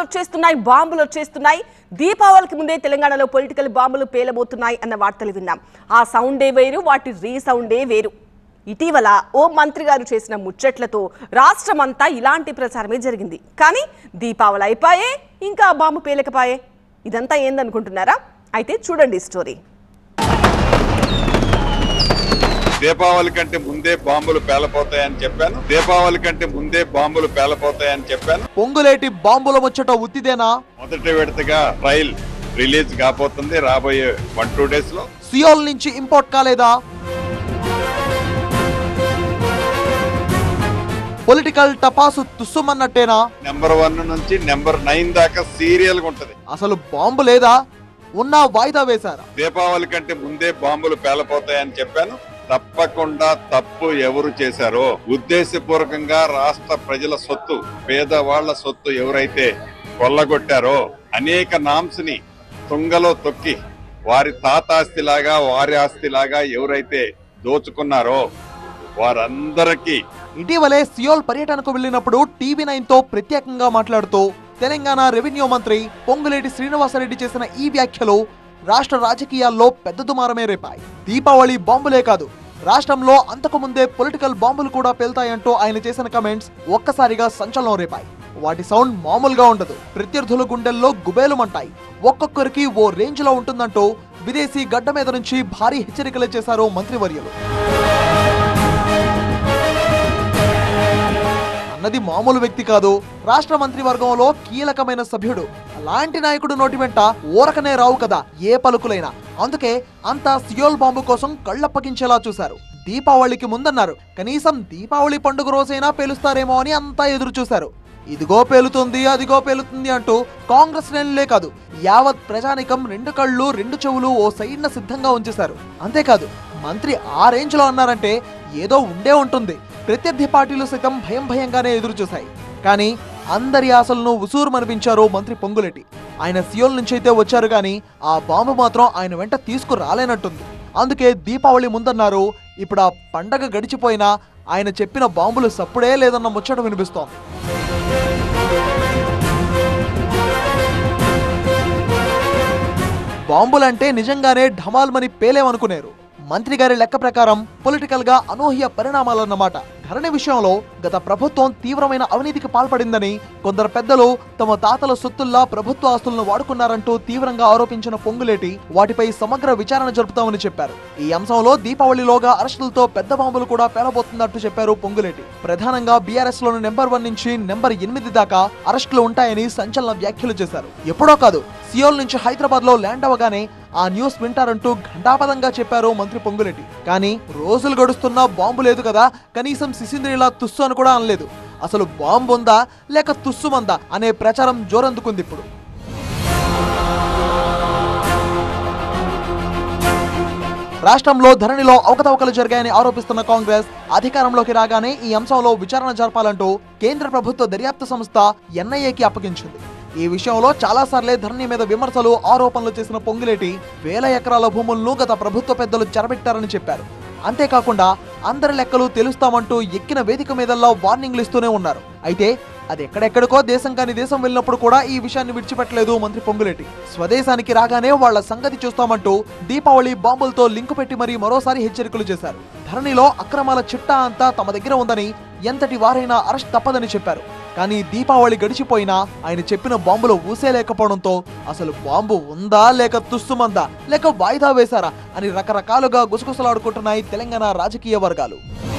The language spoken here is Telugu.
వచ్చేస్తున్నాయి బాంబులు వచ్చేస్తున్నాయి దీపావళికి ముందే తెలంగాణలో పొలిటికల్ బాంబులు పేలబోతున్నాయి అన్న వార్తలు విన్నాం ఆ సౌండే వేరు వాటి రీసౌండే వేరు ఇటీవల ఓ మంత్రి గారు చేసిన ముచ్చట్లతో రాష్ట్రమంతా ఇలాంటి ప్రచారమే జరిగింది కానీ దీపావళి అయిపోయే ఇంకా ఆ బాంబు పేలకపోయే ఇదంతా ఏందనుకుంటున్నారా అయితే చూడండి ఈ స్టోరీ దీపావళి కంటే ముందే బాంబులు పేలపోతాయని చెప్పాను దీపావళి కంటే ముందే బాంబులు పేలపోతాయని చెప్పాను పొంగులేటి బాంబుల ముచ్చట ఉత్తిదేనా మొదటి విడతగా ట్రైల్ రిలీజ్ కాబోతుంది రాబోయే వన్ టూ డేస్ లో సియోల్ నుంచి ఇంపోర్ట్ కాలేదా పొలిటికల్ టపాసు తుస్సుమన్నట్టేనా నెంబర్ వన్ నుంచి నెంబర్ నైన్ దాకా సీరియల్ గా ఉంటది అసలు బాంబు లేదా ఉన్నా వాయిదా వేశారా దీపావళి కంటే ముందే బాంబులు పేలపోతాయని చెప్పాను తప్పకుండా తప్పు ఎవరు చేశారో ఉద్దేశపూర్వకంగా రాష్ట్ర ప్రజల సొత్తు పేదవాళ్ల సొత్తు ఎవరైతే కొల్లగొట్టారో అనేక నామ్స్ ని తుంగలో తొక్కి వారి తాత ఆస్తిలాగా వారి ఆస్తిలాగా ఎవరైతే దోచుకున్నారో వారందరికీ ఇటీవలే సియోల్ పర్యటనకు వెళ్ళినప్పుడు టీవీ నైన్ తో ప్రత్యేకంగా మాట్లాడుతూ తెలంగాణ రెవెన్యూ మంత్రి పొంగులేటి శ్రీనివాసరెడ్డి చేసిన ఈ వ్యాఖ్యలు రాష్ట్ర రాజకీయాల్లో పెద్ద దుమారమే రేపాయి దీపావళి బాంబులే కాదు రాష్ట్రంలో అంతకు ముందే పొలిటికల్ బాంబులు కూడా పేల్తాయంటూ ఆయన చేసిన కమెంట్స్ ఒక్కసారిగా సంచలనం రేపాయి వాటి సౌండ్ మామూలుగా ఉండదు ప్రత్యర్థుల గుండెల్లో గుబేలుమంటాయి ఒక్కొక్కరికి ఓ రేంజ్ లో ఉంటుందంటూ విదేశీ గడ్డ మీద నుంచి భారీ హెచ్చరికలు చేశారు మంత్రివర్యులు అన్నది మామూలు వ్యక్తి కాదు రాష్ట్ర మంత్రివర్గంలో కీలకమైన సభ్యుడు అలాంటి నాయకుడు నోటి వెంట ఊరకనే రావు కదా ఏ పలుకులైనా అందుకే అంతా సియోల్ బాంబు కోసం కళ్ళప్పగించేలా చూశారు దీపావళికి ముందన్నారు కనీసం దీపావళి పండుగ రోజైనా పేలుస్తారేమో అని అంతా ఎదురు చూశారు ఇదిగో పేలుతుంది అదిగో పేలుతుంది అంటూ కాంగ్రెస్ నేలలే కాదు యావత్ ప్రజానికం రెండు కళ్ళు రెండు చెవులు ఓ సైడ్న సిద్ధంగా ఉంచేశారు అంతేకాదు మంత్రి ఆ రేంజ్ లో అన్నారంటే ఏదో ఉండే ఉంటుంది ప్రత్యర్థి పార్టీలు సైతం భయం భయంగానే ఎదురు చూశాయి కానీ అందరి ఆశలను ఉసూరు మనిపించారు మంత్రి పొంగులెట్టి ఆయన సియోల్ నుంచి అయితే వచ్చారు కానీ ఆ బాంబు మాత్రం ఆయన వెంట తీసుకురాలేనట్టుంది అందుకే దీపావళి ముందన్నారు ఇప్పుడు ఆ పండగ గడిచిపోయినా ఆయన చెప్పిన బాంబులు సప్పుడే లేదన్న ముచ్చట వినిపిస్తోంది బాంబులంటే నిజంగానే ఢమాల్మని పేలేమనుకునేరు మంత్రి గారి లెక్క ప్రకారం పొలిటికల్ గా అనూహ్య పరిణామాలన్నమాట ధరణి విషయంలో గత ప్రభుత్వం తీవ్రమైన అవినీతికి పాల్పడిందని కొందరు పెద్దలు తమ తాతల సొత్తుల్లా ప్రభుత్వ ఆస్తులను వాడుకున్నారంటూ తీవ్రంగా ఆరోపించిన పొంగులేటి వాటిపై సమగ్ర విచారణ జరుపుతామని చెప్పారు ఈ అంశంలో దీపావళిలోగా అరెస్టులతో పెద్ద బాంబులు కూడా పేలబోతున్నట్టు చెప్పారు పొంగులేటి ప్రధానంగా బీఆర్ఎస్ లోని నెంబర్ వన్ నుంచి నెంబర్ ఎనిమిది దాకా అరెస్టులు ఉంటాయని సంచలన వ్యాఖ్యలు చేశారు ఎప్పుడో కాదు సియోల్ నుంచి హైదరాబాద్ లో ల్యాండ్ అవ్వగానే ఆ న్యూస్ వింటారంటూ ఘంటాపదంగా చెప్పారు మంత్రి పొంగులేటి కానీ రోజులు గడుస్తున్నా బాంబు లేదు కదా కనీసం సిసింద్రిలా తుస్సు అని కూడా అనలేదు అసలు బాంబు ఉందా లేక తుస్సుమందా అనే ప్రచారం జోరందుకుంది ఇప్పుడు రాష్ట్రంలో ధరణిలో అవకతవకలు జరిగాయని ఆరోపిస్తున్న కాంగ్రెస్ అధికారంలోకి రాగానే ఈ అంశంలో విచారణ జరపాలంటూ కేంద్ర ప్రభుత్వ దర్యాప్తు సంస్థ ఎన్ఐఏకి అప్పగించింది ఈ విషయంలో చాలాసార్లే ధరణి మీద విమర్శలు ఆరోపణలు చేసిన పొంగులేటి వేల ఎకరాల భూములను గత ప్రభుత్వ పెద్దలు చెరబెట్టారని చెప్పారు అంతేకాకుండా అందరి లెక్కలు తెలుస్తామంటూ ఎక్కిన వేదిక మీదల్లా వార్నింగ్లు ఇస్తూనే ఉన్నారు అయితే అది ఎక్కడెక్కడికో దేశం కాని దేశం వెళ్ళినప్పుడు కూడా ఈ విషయాన్ని విడిచిపెట్టలేదు మంత్రి పొంగులేటి స్వదేశానికి రాగానే వాళ్ళ సంగతి చూస్తామంటూ దీపావళి బాంబులతో లింకు పెట్టి మరీ మరోసారి హెచ్చరికలు చేశారు ధరణిలో అక్రమాల చిట్టా అంతా తమ దగ్గర ఉందని ఎంతటి వారైనా అరెస్ట్ తప్పదని చెప్పారు కానీ దీపావళి గడిచిపోయినా ఆయన చెప్పిన బాంబులు ఊసేలేకపోవడంతో అసలు బాంబు ఉందా లేక తుస్సుమందా లేక వాయిదా వేశారా అని రకరకాలుగా గుసగుసలాడుకుంటున్నాయి తెలంగాణ రాజకీయ వర్గాలు